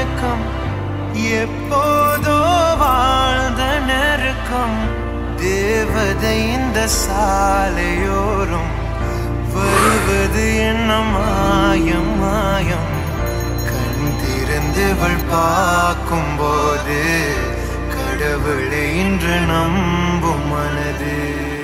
மயக்கம் எப்போதோ வாழ்ந்த நெருக்கம் தேவதை இந்த சாலையோரும் வருவது என்ன மாயம் மாயம் கண் திறந்தவள் பார்க்கும் போது கடவுளை இன்று நம்பும் மனது